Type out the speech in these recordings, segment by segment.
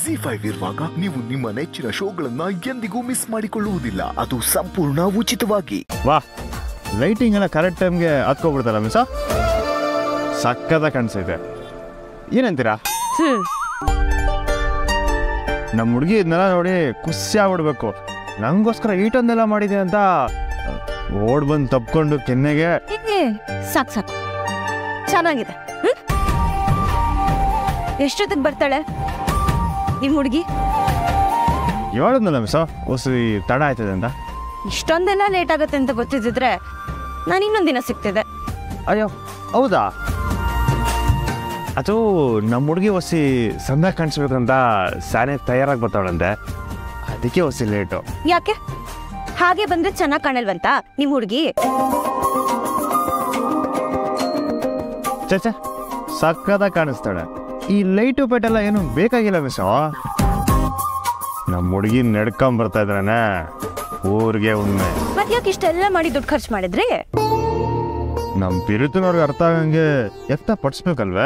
G five ಇರುವಾಗ ನೀವು ನಿಮ್ಮ ನೆಚ್ಚಿನ ಶೋಗಳನ್ನ ಎಂದಿಗೂ ಮಿಸ್ ಮಾಡಿಕೊಳ್ಳುವುದಿಲ್ಲ ಅದು ಸಂಪೂರ್ಣ ಉಚಿತವಾಗಿ ವಾ ಲೈಟಿಂಗ್ ಎಲ್ಲ ಕರೆಕ್ಟ್ ಟೈಮ್ಗೆ ಹತ್ಕೊಬಿಡ್ತಲ್ಲ ಮಿಸ ಸಕ್ಕದ ಕಾಣಿಸೈತೆ ಏನಂತೀರಾ ಹ್ಮ್ ನಮ್ಮ ಹುಡುಗಿ ಇದನ್ನೆಲ್ಲ ನೋಡಿ ಖುಷಿ ಆಗ್ಬಿಡ್ಬೇಕು ನಂಗೋಸ್ಕರ ಈಟೊಂದೆಲ್ಲ ಮಾಡಿದೆ ಅಂತ ಓಡ್ ಬಂದು ತಪ್ಕೊಂಡು ಕೆನ್ನೆಗೆ ಹಿಂಗೆ ಸಾಕ್ ಸಾಕು ಚೆನ್ನಾಗಿದೆ ಹ್ಮ್ ಎಷ್ಟೊತ್ತಿಗೆ ಬರ್ತಾಳೆ ನಿಮ್ ಹುಡುಗಿ ಹೇಳಿದ್ನಲ್ಲ ಮಿಸ ಹೊಸಿ ತಡ ಆಯ್ತದೆ ಅಂತ ಇಷ್ಟೊಂದೆಲ್ಲ ಲೇಟ್ ಆಗುತ್ತೆ ಅಂತ ಗೊತ್ತಿದ್ದಿದ್ರೆ ನಾನು ಇನ್ನೊಂದ್ ದಿನ ಸಿಗ್ತಿದ್ದೆ ಅಯ್ಯೋ ಹೌದಾ ಅದು ನಮ್ಮ ಹುಡುಗಿ ಹೊಸಿ ಸಂದ ಕಾಣಿಸ್ಬೇಕಂತ ಸಾನೆ ತಯಾರಾಗಿ ಬರ್ತಾವಳಂತೆ ಅದಕ್ಕೆ ಹೊಸಿ ಲೇಟು ಯಾಕೆ ಹಾಗೆ ಬಂದ್ರೆ ಚೆನ್ನಾಗ್ ಕಾಣಲ್ವಂತ ನಿಮ್ ಹುಡುಗಿ ಚಚ ಸಕ್ಕದಾಗಿ ಕಾಣಿಸ್ತಾಳೆ ಈ ಲೈಟು ಪೇಟೆಲ್ಲ ಏನು ಬೇಕಾಗಿಲ್ಲ ಮಿಸ್ ನಮ್ಮ ಹುಡುಗಿ ನಡ್ಕೊಂಡ್ ಬರ್ತಾ ಇದ್ರಾನೆ ಊರಿಗೆ ಉಣ್ಮೆ ಮತ್ ಯಾಕೆ ಇಷ್ಟೆಲ್ಲ ಮಾಡಿ ದುಡ್ಡು ಖರ್ಚು ಮಾಡಿದ್ರಿ ನಮ್ಮ ಪಿರುತಿನವ್ರಿಗೆ ಅರ್ಥ ಆಗಂಗೆ ಎತ್ತ ಪಡಿಸ್ಬೇಕಲ್ವೇ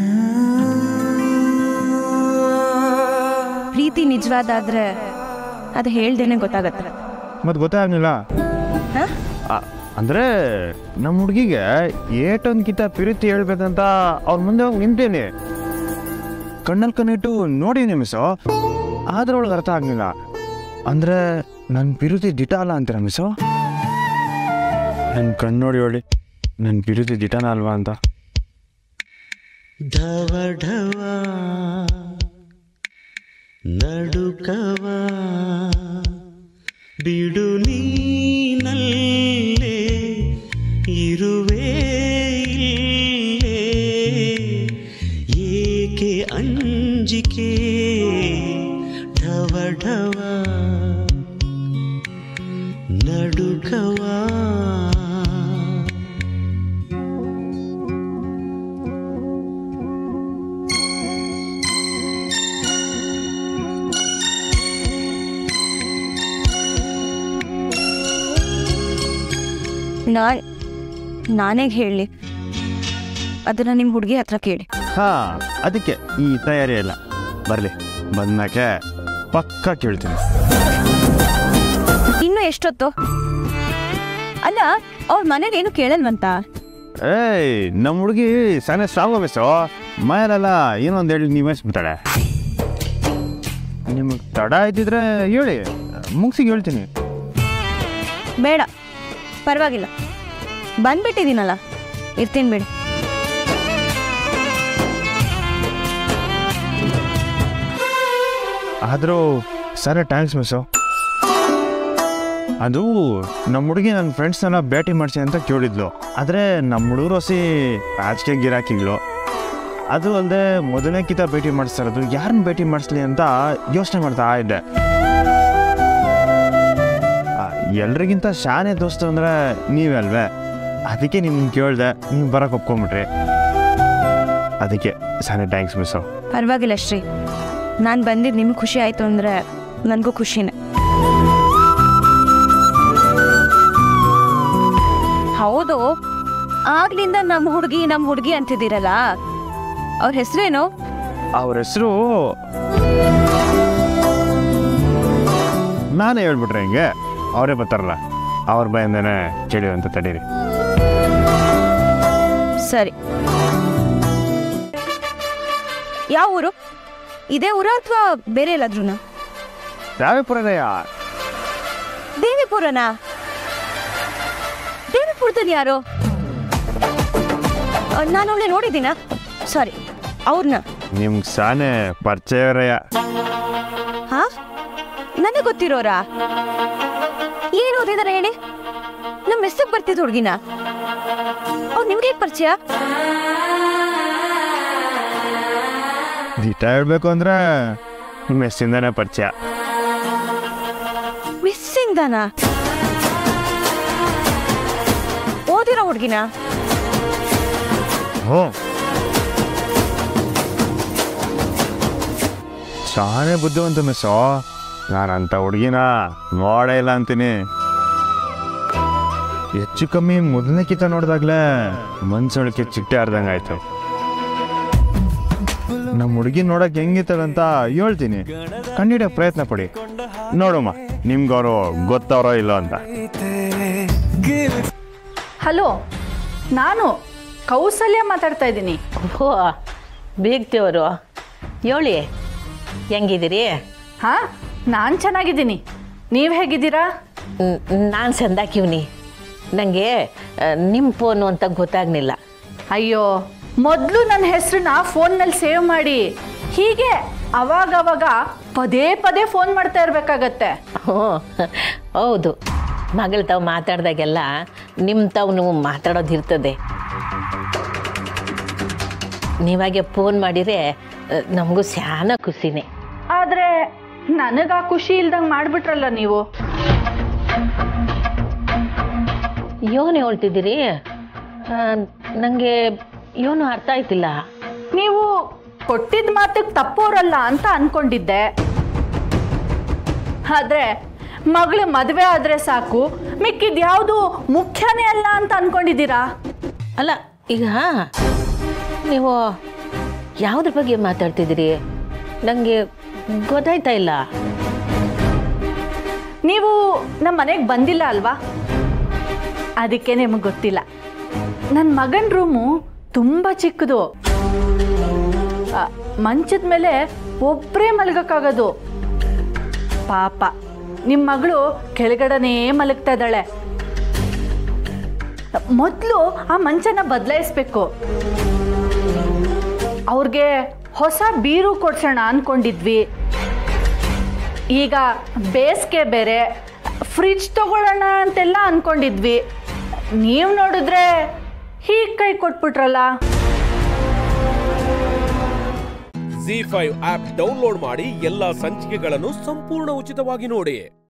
ಪ್ರೀತಿ ನಿಜವಾದಾದ್ರೆ ಅದು ಹೇಳ್ದೇನೆ ಗೊತ್ತಾಗತ್ತೆ ಮತ್ತೆ ಗೊತ್ತೇ ಆಗ್ಲಿಲ್ಲ ಹ? ಆ- ಅಂದ್ರೆ ನಮ್ಮ ಹುಡುಗಿಗೆ ಏಟೊಂದ್ಕಿಂತ ಪಿರುತಿ ಹೇಳ್ಬೇಕಂತ ಅವ್ರ ಮುಂದೆ ಹೋಗಿ ನಿಂತೇನೆ ಕಣ್ಣಲ್ಲಿ ಕಣ್ಣಿಟ್ಟು ನೋಡೀನಿ ಮಿಸ್ಸು ಆದ್ರೆ ಅವಳಿಗೆ ಅರ್ಥ ಆಗ್ಲಿಲ್ಲ ಅಂದ್ರೆ ನನ್ನ ಪಿರುತಿ ದಿಟ ಅಲ್ಲ ಅಂತೀರ ಮಿಸ್ಸು ನನ್ನ ಕಣ್ಣು ನೋಡಿ ಹೇಳಿ ನನ್ನ ಪಿರುತಿ ದಿಟನ ಅಲ್ವಾ ಅಂತ ಢವ ಢವ ನಡುಕವ ಬಿಡು ನೀನಲ್ಲೇ ಇರುವೆ ಇಲ್ಲೇ ಏಕೆ ಅಂಜಿಕೆ ಢವ ಢವ ನಡುಕವ ನಾನ್ ನಾನೇ ಹೇಳಿ ಅದನ್ನ ನಿಮ್ಮ ಹುಡುಗಿ ಹತ್ರ ಕೇಳಿ ಹಾ ಅದಕ್ಕೆ ಈ ತಯಾರಿ ಎಲ್ಲ ಬರಲಿ ಬಂದ್ಮ್ಯಾಕೆ ಪಕ್ಕ ಕೇಳ್ತೀನಿ ಇನ್ನು ಎಷ್ಟೊತ್ತು ಅಲ್ಲ ಅವ್ರ ಮನೇಲಿ ಏನು ಕೇಳಲ್ವಂತ ಏಯ್ ನಮ್ಮ ಹುಡುಗಿ ಸಣ್ಣ ಸ್ಟ್ರಾಂಗ್ ಮಿಸ್ಸು ಮನೆಯಲ್ಲೆಲ್ಲ ಏನೋ ಒಂದು ಹೇಳಿ ನೀವು ಬಿಡ್ತಾಳೆ ನಿಮಗೆ ತಡ ಆಯ್ತಿದ್ರೆ ಹೇಳಿ ಮುಗಿಸಿ ಹೇಳ್ತೀನಿ ಬೇಡ ಪರವಾಗಿಲ್ಲ ಬಂದ್ಬಿಟ್ಟಿದ್ದೀನಲ್ಲ ಇರ್ತೀನಿ ಬಿಡಿ ಆದರೂ ಸರಿ ಥ್ಯಾಂಕ್ಸ್ ಮಿಸ್ಸು ಅದು ನಮ್ಮ ಹುಡುಗಿ ನನ್ನ ಫ್ರೆಂಡ್ಸ್ನೆಲ್ಲ ಭೇಟಿ ಮಾಡಿಸಿ ಅಂತ ಕೇಳಿದ್ಲು ಆದರೆ ನಮ್ಮ ಹುಡುಗರು ಹೊಸಿ ರಾಜಕೀಯ ಗಿರಾಕಿಗಳು ಅದು ಅಲ್ಲದೆ ಮೊದಲನೇ ಕಿತ ಭೇಟಿ ಮಾಡಿಸ್ತಾ ಇರೋದು ಯಾರನ್ನ ಭೇಟಿ ಮಾಡಿಸ್ಲಿ ಅಂತ ಯೋಚನೆ ಮಾಡ್ತಾ ಇದ್ದೆ ಆ, ಎಲ್ರಿಗಿಂತ ಶಾನೆ ದೋಸ್ತು ಅಂದರೆ ನೀವೇ ಅಲ್ವೇ ಅದಕ್ಕೆ ನಿಮ್ಗೆ ಕೇಳಿದೆ ನೀವು ಬರೋಕೆ ಒಪ್ಕೊಂಬಿಟ್ರಿ ಅದಕ್ಕೆ ಸಾನೆ ಥ್ಯಾಂಕ್ಸ್ ಮಿಸ್ಸು ಪರವಾಗಿಲ್ಲ ಶ್ರೀ ನಾನು ಬಂದಿದ್ದು ನಿಮ್ಗೆ ಖುಷಿ ಆಯಿತು ಅಂದರೆ ನನಗೂ ಖುಷಿನೇ ಹೌದು ಆಗ್ಲಿಂದ ನಮ್ಮ ಹುಡುಗಿ ನಮ್ಮ ಹುಡುಗಿ ಅಂತಿದ್ದೀರಲ್ಲ ಅವ್ರ ಹೆಸರೇನು ಅವ್ರ ಹೆಸರು ನಾನೇ ಹೇಳ್ಬಿಟ್ರೆ ಹಿಂಗೆ ಅವರೇ ಬರ್ತಾರಲ್ಲ ಅವ್ರ ಭಯಿಂದನೇ ಕೇಳಿ ಅಂತ ತಡೀರಿ ಸರಿ ಯಾವ ಊರು ಇದೇ ಊರ ಅಥವಾ ಬೇರೆ ಎಲ್ಲಾದ್ರೂ ರಾವಿಪುರದಯ್ಯ ದೇವಿಪುರನ ದೇವಿಪುರದಲ್ಲಿ ಯಾರು ನಾನು ಅವಳೆ ನೋಡಿದ್ದೀನ ಸಾರಿ ಅವ್ರನ್ನ ನಿಮ್ಗೆ ಸಾನೆ ಪರಿಚಯರಯ್ಯ ಹಾ ನನಗೆ ಗೊತ್ತಿರೋರಾ ಏನು ಓದಿದಾರೆ ಹೇಳಿ ನಮ್ಮ ಮೆಸ್ಸಿಗೆ ಬರ್ತಿದ್ ಹುಡುಗಿನ ಅವ್ರು ನಿಮ್ಗೆ ಹೇಗೆ ಪರಿಚಯ ದಿಟ ಹೇಳ್ಬೇಕು ಅಂದ್ರೆ ಮೆಸ್ಸಿಂದನೇ ಪರಿಚಯ ಮಿಸ್ಸಿಂದನಾ ಓದಿರೋ ಹುಡುಗಿನ ಹ್ಞೂ ಸಾನೆ ಬುದ್ಧಿವಂತ ಮಿಸ್ಸು ನಾನಂತ ಹುಡುಗಿನ ನೋಡೇ ಇಲ್ಲ ಅಂತೀನಿ ಹೆಚ್ಚು ಕಮ್ಮಿ ಮೊದಲನೇ ಕಿತ ನೋಡಿದಾಗ್ಲೇ ಮನ್ಸೊಳಕ್ಕೆ ಚಿಟ್ಟೆ ಆರ್ದಂಗೆ ಆಯ್ತು ನಮ್ಮ ಹುಡುಗಿ ನೋಡಕ್ ಹೆಂಗಿರ್ತಾಳೆ ಅಂತ ಹೇಳ್ತೀನಿ ಕಂಡಿಡಿಯೋ ಪ್ರಯತ್ನ ಪಡಿ ನೋಡಮ್ಮ ನಿಮ್ಗವರು ಗೊತ್ತವರೋ ಇಲ್ಲೋ ಅಂತ ಹಲೋ ನಾನು ಕೌಸಲ್ಯ ಮಾತಾಡ್ತಾ ಇದ್ದೀನಿ ಓ ಬೀಗ್ತಿಯವರು ಹೇಳಿ ಹೆಂಗಿದ್ದೀರಿ ಹಾಂ ನಾನು ಚೆನ್ನಾಗಿದ್ದೀನಿ ನೀವು ಹೇಗಿದ್ದೀರಾ ನಾನು ಸಂದಾಕಿವ್ನಿ ನನಗೆ ನಿಮ್ಮ ಫೋನು ಅಂತ ಗೊತ್ತಾಗ್ಲಿಲ್ಲ ಅಯ್ಯೋ ಮೊದಲು ನನ್ನ ಹೆಸರನ್ನ ಫೋನ್ನಲ್ಲಿ ಸೇವ್ ಮಾಡಿ ಹೀಗೆ ಅವಾಗವಾಗ ಪದೇ ಪದೇ ಫೋನ್ ಮಾಡ್ತಾ ಇರಬೇಕಾಗತ್ತೆ ಹ್ಞೂ ಹೌದು ಮಗಳ ತಾವು ಮಾತಾಡ್ದಾಗೆಲ್ಲ ನಿಮ್ಮ ತಾವು ನೀವು ಮಾತಾಡೋದಿರ್ತದೆ ನೀವಾಗೆ ಫೋನ್ ಮಾಡಿದರೆ ನಮಗೂ ಸ್ಯಾನ ಖುಷಿನೇ ಆದರೆ ನನಗೆ ಆ ಖುಷಿ ಇಲ್ದಂಗೆ ಮಾಡಿಬಿಟ್ರಲ್ಲ ನೀವು ಏನು ಹೇಳ್ತಿದ್ದೀರಿ ನನಗೆ ಏನು ಅರ್ಥ ಆಯ್ತಿಲ್ಲ ನೀವು ಕೊಟ್ಟಿದ್ದ ಮಾತಿಗೆ ತಪ್ಪೋರಲ್ಲ ಅಂತ ಅನ್ಕೊಂಡಿದ್ದೆ ಆದರೆ ಮಗಳ ಮದುವೆ ಆದರೆ ಸಾಕು ಮಿಕ್ಕಿದ ಯಾವುದು ಮುಖ್ಯನೇ ಅಲ್ಲ ಅಂತ ಅನ್ಕೊಂಡಿದ್ದೀರಾ ಅಲ್ಲ ಈಗ ನೀವು ಯಾವುದ್ರ ಬಗ್ಗೆ ಮಾತಾಡ್ತಿದ್ದೀರಿ ನನಗೆ ಗೊತ್ತಾಯ್ತಾ ಇಲ್ಲ ನೀವು ನಮ್ಮ ಮನೆಗೆ ಬಂದಿಲ್ಲ ಅಲ್ವಾ ಅದಕ್ಕೆ ನಿಮಗೆ ಗೊತ್ತಿಲ್ಲ ನನ್ನ ಮಗನ ರೂಮು ತುಂಬ ಚಿಕ್ಕದು ಆ, ಮಂಚದ ಮೇಲೆ ಒಬ್ಬರೇ ಮಲಗಕ್ಕಾಗೋದು ಪಾಪ ನಿಮ್ಮ ಮಗಳು ಕೆಳಗಡೆನೇ ಮಲಗ್ತಾ ಇದ್ದಾಳೆ ಮೊದಲು ಆ ಮಂಚನ ಬದಲಾಯಿಸ್ಬೇಕು ಅವ್ರಿಗೆ ಹೊಸ ಬೀರು ಕೊಡ್ಸೋಣ ಅಂದ್ಕೊಂಡಿದ್ವಿ ಈಗ ಬೇಸಿಗೆ ಬೇರೆ ಫ್ರಿಜ್ ತಗೊಳ್ಳೋಣ ಅಂತೆಲ್ಲ ಅಂದ್ಕೊಂಡಿದ್ವಿ ನೀವು ನೋಡಿದ್ರೆ ಹೀಗೆ ಕೈ ಕೊಟ್ಬಿಟ್ರಲ್ಲ ಜಿ ಫೈವ್ ಆಪ್ ಡೌನ್ಲೋಡ್ ಮಾಡಿ ಎಲ್ಲಾ ಸಂಚಿಕೆಗಳನ್ನು ಸಂಪೂರ್ಣ ಉಚಿತವಾಗಿ ನೋಡಿ